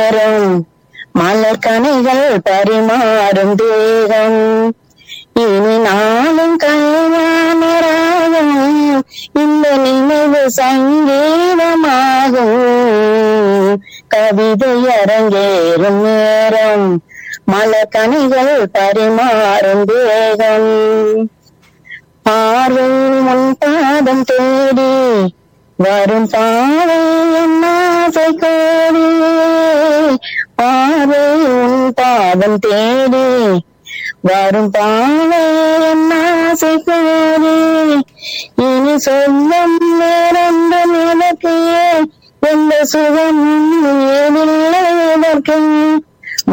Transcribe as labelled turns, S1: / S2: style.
S1: நேரம் மலர் கனைகள் பரிமாறும் தேகம் இனி நாளும் கல்யாண ராகம் இந்த நினைவு சங்கீதமாகும் கவிதை அரங்கேறும் நேரம் மலர் கனிகள் பரிமாறும் தேகம் பார்வை முன் பாதம் தேடி வரும் பாவை என் ஆசை கோடி பார்வை உன் பாதம் தேடி வரும் பாவை என் ஆசை கோடி இனி சொல்லும் நேரம் எனக்கு எந்த சுகம் ஏனில்லை